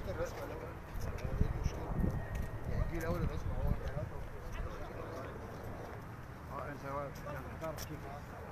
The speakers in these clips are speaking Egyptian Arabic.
هات الرسمه الاول ايه المشكله؟ يعني دي الاول الرسمه هو اه انت واقف يعني هتعرف كيف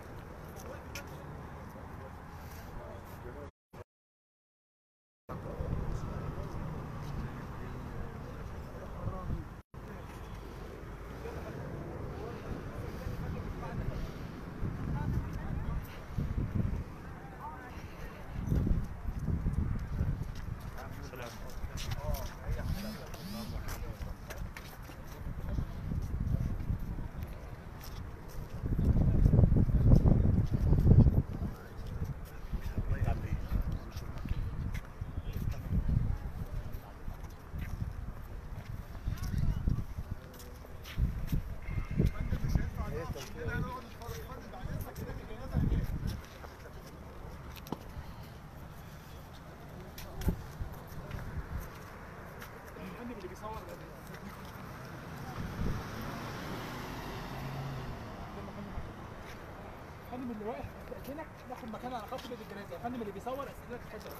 فندم اللي واقف هناك ناخد مكان على خط بيت الجنازه يا فندم اللي بيصور اسئله اتفضل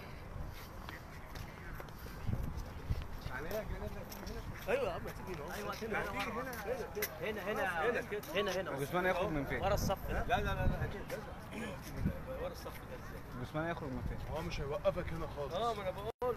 ايوه يا عم تيجي هنا ايوه هنا هنا هنا هنا هنا هنا جثمان يخرج من فين؟ ورا الصف ده لا لا لا لا اكيد لازم ورا الصف ده ازاي جثمان يخرج من فين؟ هو مش هيوقفك هنا خالص اه ما انا بقول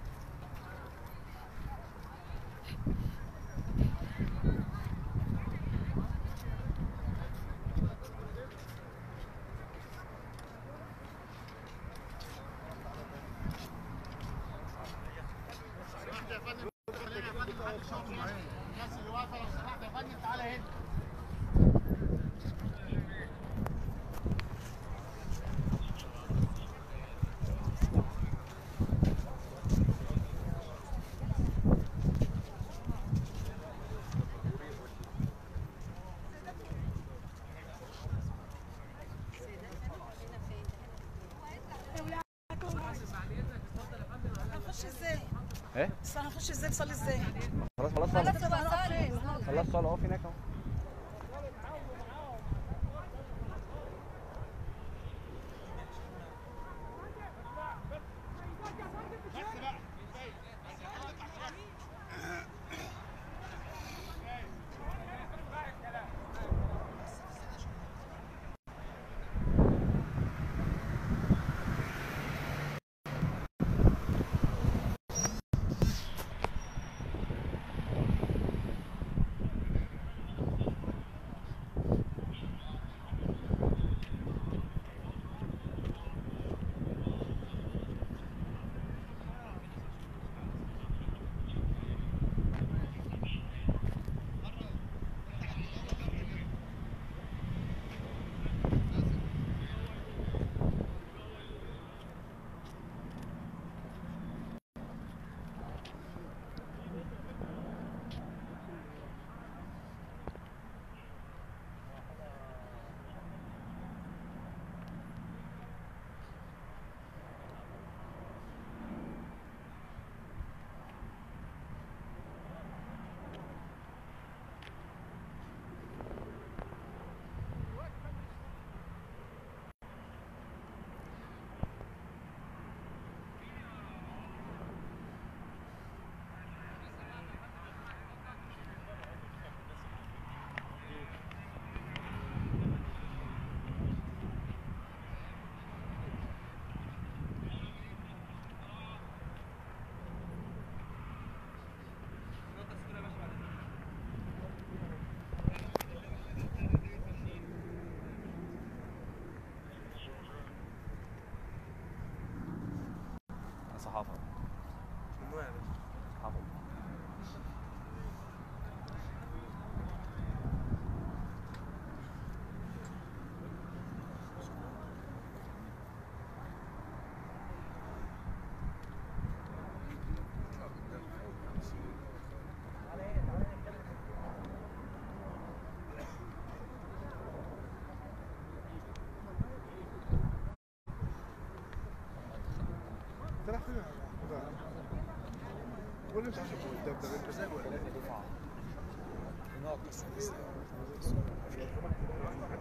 هنخش ازاي؟ ايه؟ بس هنخش ازاي نصلي ازاي؟ خلاص خلاص خلاص خلاص طب هنقف فين؟ خلاص صلاه اقف هناك اهو صحافه ممنوع يا باشا صحافه راح فين ولا مش عشان قدام ده انت زي ولا ناقص